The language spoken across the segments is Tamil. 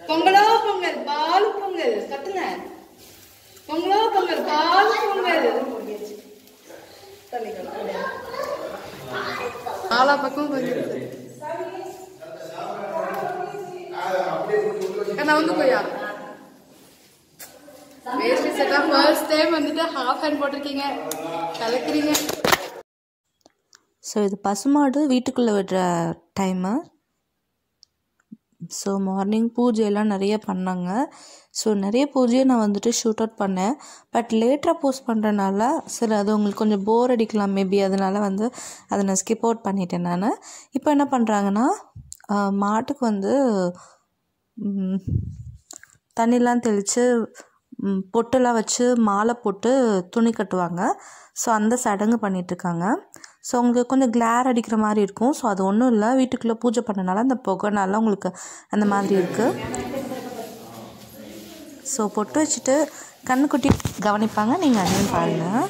பொங்கலோ பொங்கல் பால் பொங்கல் கத்துங்க பொங்கலோ பொங்கல் பால் பொங்கல் ஆலா பக்கம் கொஞ்சம் நான் வந்து போயா வேஷ்டி செட்டா ஃபர்ஸ்ட் டைம் வந்துட்டு ஹாஃப் ஹேண்ட் போட்டிருக்கீங்க கலக்குறீங்க ஸோ இது பசுமாடு வீட்டுக்குள்ளே விடுற டைமு ஸோ மார்னிங் பூஜையெல்லாம் நிறைய பண்ணாங்க ஸோ நிறைய பூஜையை நான் வந்துட்டு ஷூட் அவுட் பண்ணேன் பட் லேட்டராக போஸ்ட் பண்ணுறனால சரி அது உங்களுக்கு கொஞ்சம் போர் அடிக்கலாம் மேபி அதனால வந்து அதை நான் ஸ்கிப் அவுட் பண்ணிட்டேன் நான் இப்போ என்ன பண்ணுறாங்கன்னா மாட்டுக்கு வந்து ம், தண்ணிலாம் தெளித்து ம், பொட்டெல்லாம் வச்சு மாலை போட்டு துணி கட்டுவாங்க ஸோ அந்த சடங்கு பண்ணிகிட்ருக்காங்க ஸோ உங்களுக்கு கொஞ்சம் கிளார் அடிக்கிற மாதிரி இருக்கும் ஸோ அது ஒன்றும் இல்லை வீட்டுக்குள்ளே பூஜை பண்ணனால அந்த புகைனால உங்களுக்கு அந்த மாதிரி இருக்குது ஸோ பொட்டு வச்சுட்டு கண்ணுக்குட்டி கவனிப்பாங்க நீங்கள் அதையும் பாருங்கள்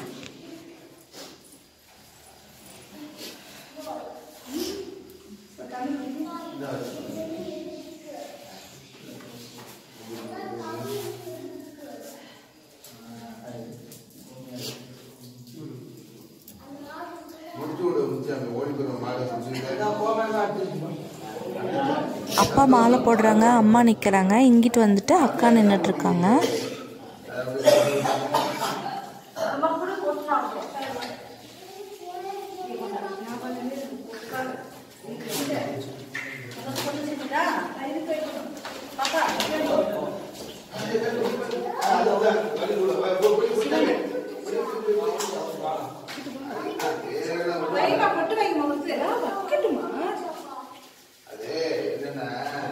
முடிச்சு விடு முடிச்சு அங்கே ஓடி போயிடும் மாடு முடிச்சுட்டு அப்பா மாலை போடுறாங்க அம்மா நிற்கிறாங்க இங்கிட்டு வந்துட்டு அக்கா நின்றுட்டுருக்காங்க வைமா பொட்டு வைமா வந்து வைக்கட்டுமா அது என்னன்னா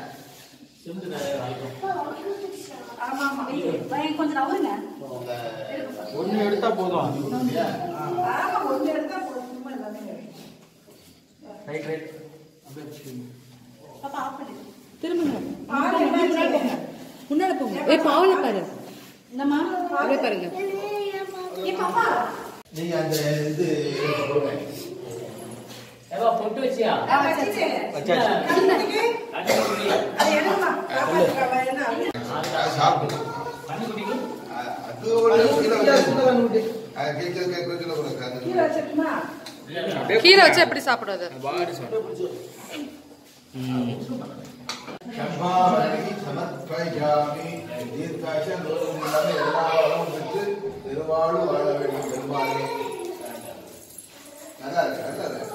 ஆமா ஆமா வை, கொஞ்சம் நவருங்க ஒன்று எடுத்தா போதும் ஆமா ஒண்ணு எடுத்தா போதும், சும்மா எல்லாமே ரைட் ரைட் அப்படியே வச்சுக்கோங்க. பாப்பா ஆஃப் பண்ணு திரும்புங்க முன்னாடி போங்க முன்னாடி போங்க ஏய் பாவல பாரு என்னம்மா அப்படியே பாருங்க ஏய் பாப்பா நீங்க அந்த இது எடுத்து கொடுங்க ஏவா பொட்டு வச்சியா ஆ, வச்சிட்டேன். வச்சாச்சு கண்ணுக்குட்டிக்கு கண்ணுக்குட்டி அதை எடுமா காப்பாத்துறவ என்ன அது சாப்பிடு கண்ணுக்குட்டிக்கு அ- அது ஒரு கிலோ அது கேட்க கேட்க கிலோ கொடுங்க அது கீழே வச்சிட்டுமா கீரை வச்சு எப்படி சாப்பிடுறது சம்பாவனை சமர்ப்பயாமி தீர்க்காச லோகம் இல்லாம எல்லா வளமும் பெற்று பெருவாழ்வு வாழ வேண்டும் பெருமாளே நல்லா இருக்கு நல்லா இருக்கு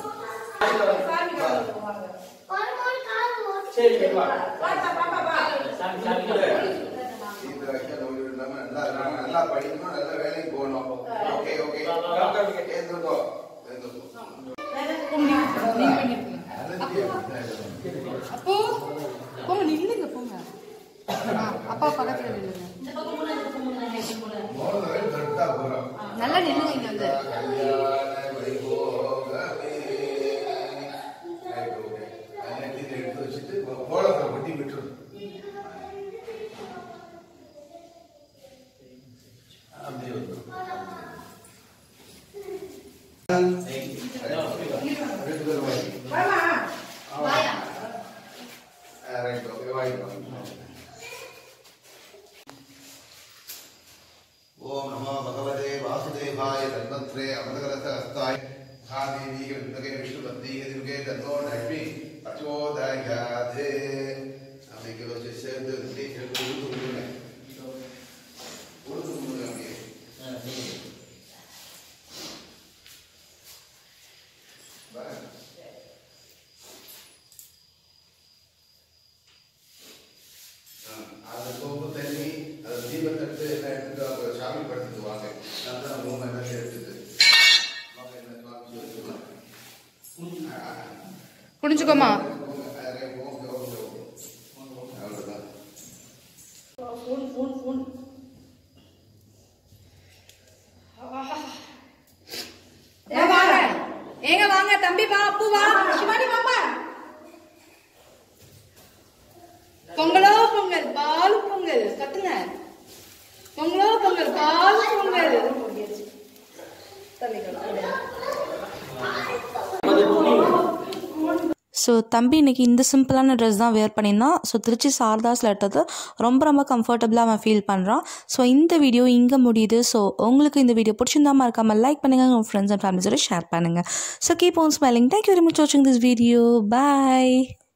சரி வா வாடா பாப்பா வா சாமி சாமி கொடு. தீர்க்காச லோகம் இல்லாம நல்லா இருக்கணும் நல்லா படிக்கணும் நல்ல வேலைக்கு போகணும் ஓகே ஓகே ஏந்துக்கோ ஏந்துக்கோ அப்போ போங்க நில்லுங்க போங்க ஆ, அப்பா பக்கத்துல நில்லுங்க மோதிரம் வேலை கரெக்டா போறோம் நல்லா நில்லுங்க இங்க வந்து கல்யாண வைபோகமே. Right, okay. அது நெத்தியில எடுத்து வச்சுட்டு கோலத்தை கொட்டி விட்டுரு அப்படியே வந்துரும். ரெண்டு பேரும் வாங்கி. வாமா ஆ, right, okay, வாங்கிக்கோ. ஓம் நமோ பகவதே வாசுதேவாய தன்வத்ரே அமதகரத ஹஸ்தாய மகாதேவி விந்தகே விஷ்ணுபந்தி துர்கே தன்னோ லக்ஷ்மி பிரச்சோதயாதே அப்படிங்கிற வச்சு சேர்ந்து டீச்சர் கொடுத்து கொடுங்க கொடுத்து கொடுங்க அப்படியே பாருங்க. ஆ, அது சோப்பு தண்ணி அது தீபத்தட்டு எல்லாம் எடுத்துட்டு அவங்க சாமி படுத்துட்டு வாங்க நல்லா ரூம் எல்லாம் எடுத்துட்டு வாங்க என்ன சுவாமி வச்சுக்கலாம் குனிஞ்சுக்கோமா அவ்வளோதான் ஃபோன் ஃபோன் ஃபோன் வாங்க ஏங்க வாங்க தம்பி வா அப்பு வா சிவானி பாப்பா பொங்கலோ பொங்கல் பால் பொங்கல் கத்துங்க பொங்கலோ பொங்கல் பால் பொங்கல் ஸோ தம்பி இன்னைக்கு இந்த சிம்பிளான ட்ரெஸ் தான் வேர் பண்ணியிருந்தான் ஸோ திருச்சி சாரதாஸில் எடுத்தது ரொம்ப ரொம்ப கம்ஃபர்டபுளாக அவன் ஃபீல் பண்ணுறான் ஸோ இந்த வீடியோ இங்கே முடியுது ஸோ உங்களுக்கு இந்த வீடியோ பிடிச்சிருந்தா மறக்காமல் லைக் பண்ணுங்கள் உங்கள் ஃப்ரெண்ட்ஸ் அண்ட் ஃபேமிலிஸோட ஷேர் பண்ணுங்கள் so keep on smiling thank you very much வாட்சிங் திஸ் வீடியோ பாய்